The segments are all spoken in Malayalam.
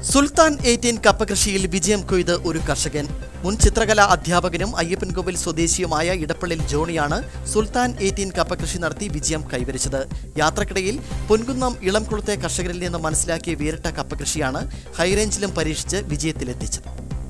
സുൽത്താൻ എയ്റ്റീൻ കപ്പ കൃഷിയിൽ വിജയം കൊയ്ത് ഒരു കർഷകൻ മുൻ ചിത്രകലാ അധ്യാപകനും അയ്യപ്പൻകോവിൽ സ്വദേശിയുമായ ഇടപ്പള്ളിൽ ജോണിയാണ് സുൽത്താൻ എയ്റ്റീൻ കപ്പ കൃഷി നടത്തി വിജയം കൈവരിച്ചത് യാത്രക്കിടയിൽ പൊൻകുന്നം ഇളംകുളത്തെ കർഷകരിൽ നിന്ന് മനസ്സിലാക്കിയ വേറിട്ട കപ്പ കൃഷിയാണ് ഹൈറേഞ്ചിലും പരീക്ഷിച്ച് വിജയത്തിലെത്തിച്ചത്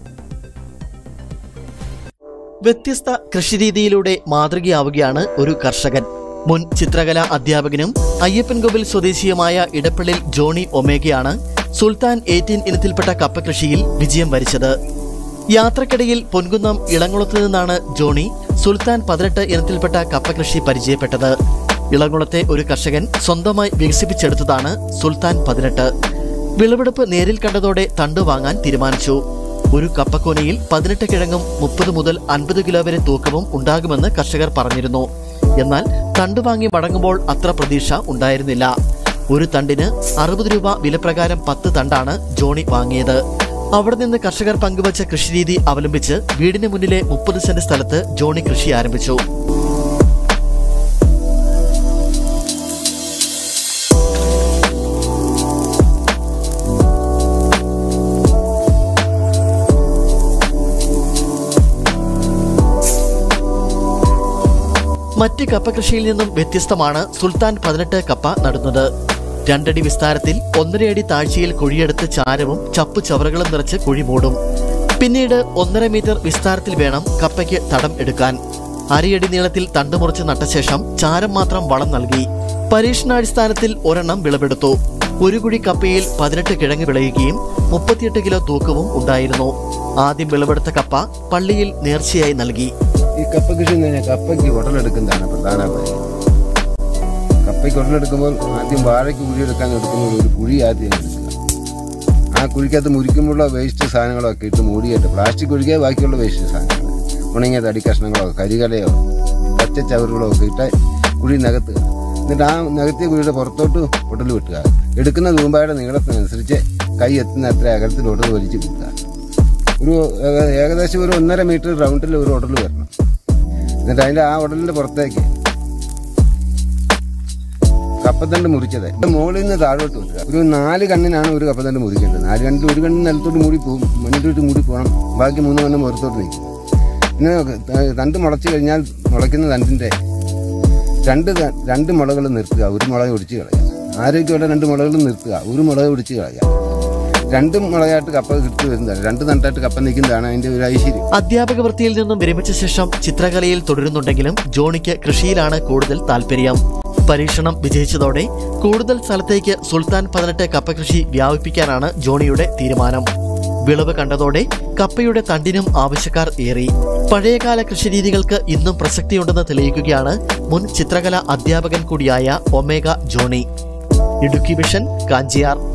വ്യത്യസ്ത കൃഷിരീതിയിലൂടെ മാതൃകയാവുകയാണ് ഒരു കർഷകൻ മുൻ ചിത്രകലാ അധ്യാപകനും അയ്യപ്പൻകോവിൽ സ്വദേശിയുമായ ഇടപ്പള്ളിൽ ജോണി ഒമേഗയാണ് സുൽത്താൻ എയ്റ്റീൻ ഇനത്തിൽപ്പെട്ട കപ്പ കൃഷിയിൽ വിജയം വരിച്ചത് യാത്രക്കിടയിൽ പൊൻകുന്നം ഇളങ്കുളത്ത് നിന്നാണ് ജോണി സുൽത്താൻ പതിനെട്ട് ഇനത്തിൽപ്പെട്ട കപ്പ കൃഷി പരിചയപ്പെട്ടത് ഇളങ്കുളത്തെ ഒരു കർഷകൻ സ്വന്തമായി വികസിപ്പിച്ചെടുത്തതാണ് സുൽത്താൻ പതിനെട്ട് വിളവെടുപ്പ് നേരിൽ കണ്ടതോടെ തണ്ട് വാങ്ങാൻ തീരുമാനിച്ചു ഒരു കപ്പക്കോനയിൽ പതിനെട്ട് കിഴങ്ങും മുപ്പത് മുതൽ അൻപത് കിലോ വരെ തൂക്കവും ഉണ്ടാകുമെന്ന് കർഷകർ പറഞ്ഞിരുന്നു എന്നാൽ തണ്ട് വാങ്ങി മടങ്ങുമ്പോൾ അത്ര പ്രതീക്ഷ ഉണ്ടായിരുന്നില്ല ഒരു തണ്ടിന് അറുപത് രൂപ വിലപ്രകാരം പത്ത് തണ്ടാണ് ജോണി വാങ്ങിയത് അവിടെ നിന്ന് കർഷകർ പങ്കുവച്ച കൃഷിരീതി അവലംബിച്ച് വീടിന് മുന്നിലെ മുപ്പത് സെന്റ് സ്ഥലത്ത് ജോണി കൃഷി ആരംഭിച്ചു മറ്റ് കപ്പ കൃഷിയിൽ നിന്നും വ്യത്യസ്തമാണ് സുൽത്താൻ പതിനെട്ട് കപ്പ നടുന്നത് രണ്ടടി വിസ്താരത്തിൽ ഒന്നരയടി താഴ്ചയിൽ കുഴിയെടുത്ത് ചാരവും ചപ്പു ചവറുകളും നിറച്ച് കുഴി മൂടും പിന്നീട് ഒന്നര മീറ്റർ വിസ്താരത്തിൽ വേണം കപ്പയ്ക്ക് തടം എടുക്കാൻ അരയടി നീളത്തിൽ തണ്ട് മുറിച്ച് നട്ട ശേഷം ചാരം മാത്രം വളം നൽകി പരീക്ഷണാടിസ്ഥാനത്തിൽ ഒരെണ്ണം വിളവെടുത്തു ഒരു കുഴി കപ്പയിൽ പതിനെട്ട് കിഴങ്ങ് വിളയുകയും മുപ്പത്തിയെട്ട് കിലോ തൂക്കവും ഉണ്ടായിരുന്നു ആദ്യം വിളവെടുത്ത കപ്പ പള്ളിയിൽ നേർച്ചയായി നൽകി ഈ കപ്പ കൃഷി എന്ന് പറഞ്ഞാൽ കപ്പയ്ക്ക് ഉടലെടുക്കുന്നതാണ് പ്രധാനമായി കപ്പയ്ക്ക് ഉടലെടുക്കുമ്പോൾ ആദ്യം വാഴയ്ക്ക് കുഴിയെടുക്കാൻ എടുക്കുമ്പോൾ ഒരു കുഴി ആദ്യം എടുക്കുക ആ കുഴിക്കകത്ത് മുരിക്കുമ്പോഴുള്ള വേസ്റ്റ് സാധനങ്ങളൊക്കെ ഇട്ട് മൂടിയിട്ട് പ്ലാസ്റ്റിക് ഒഴികെ ബാക്കിയുള്ള വേസ്റ്റ് സാധനങ്ങൾ ഉണങ്ങിയ തടി കഷ്ണങ്ങളോ കരികലയോ പച്ച ചവറുകളോ ഒക്കെ ഇട്ട് കുഴി നികത്തുക എന്നിട്ട് ആ നികത്തിയ കുഴിയുടെ പുറത്തോട്ട് ഉടൽ വെട്ടുക എടുക്കുന്ന തൂമ്പായുടെ നീളത്തിനനുസരിച്ച് കൈ എത്തുന്ന അത്ര അകലത്തിൽ ഉടൽ വലിച്ചു കൊടുക്കുക ഒരു ഏക- ഏകദേശം ഒരു ഒന്നര മീറ്റർ റൗണ്ടിൽ ഒരു ഉടൽ വരണം എന്നിട്ട് അതിന്റെ ആ ഉടലിന്റെ പുറത്തേക്ക് കപ്പത്തണ്ട് മുറിച്ചത് ഇത് മുകളിൽ നിന്ന് താഴോട്ട് വെക്കുക ഒരു നാല് കണ്ണിനാണ് ഒരു കപ്പത്തണ്ട് മുറിക്കേണ്ടത് നാല് കണ്ണിൽ ഒരു കണ്ണിന് നിലത്തോട്ട് മൂടി പോകും മുന്നിലോട്ട് മൂടി പോകണം ബാക്കി മൂന്ന് കണ്ണ് പുറത്തോട്ട് നിൽക്കും പിന്നെ ത- തണ്ട് മുളച്ച് കഴിഞ്ഞാൽ മുളയ്ക്കുന്ന തണ്ടിന്റെ രണ്ട് ത- രണ്ട് മുളകൾ നിർത്തുക ഒരു മുളക് ഒടിച്ച് കളയുക ആരോഗ്യമുള്ള രണ്ട് മുളകൾ നിർത്തുക ഒരു മുളക് ഒടിച്ച് കളയുക രണ്ട് മുളകായിട്ട് കപ്പ കിട്ടി വരുന്നതാണ് രണ്ട് തണ്ടായിട്ട് കപ്പ നിൽക്കുന്നതാണ് അതിന്റെ ഒരു ഐശ്വര്യം അധ്യാപക വൃത്തിയിൽ നിന്നും വിരമിച്ച ശേഷം ചിത്രകലയിൽ തുടരുന്നുണ്ടെങ്കിലും ജോണിക്ക് കൃഷിയിലാണ് കൂടുതൽ താല്പര്യം പരീക്ഷണം വിജയിച്ചതോടെ കൂടുതൽ സ്ഥലത്തേക്ക് സുൽത്താൻ പതിനെട്ട് കപ്പ കൃഷി വ്യാപിപ്പിക്കാനാണ് ജോണിയുടെ തീരുമാനം വിളവ് കണ്ടതോടെ കപ്പയുടെ തണ്ടിനും ആവശ്യക്കാർ ഏറി പഴയകാല കൃഷിരീതികൾക്ക് ഇന്നും പ്രസക്തിയുണ്ടെന്ന് തെളിയിക്കുകയാണ് മുൻ ചിത്രകലാ അധ്യാപകൻ കൂടിയായ ഒമേഗ ജോണി ഇടുക്കി വിഷൻ കാഞ്ചിയാർ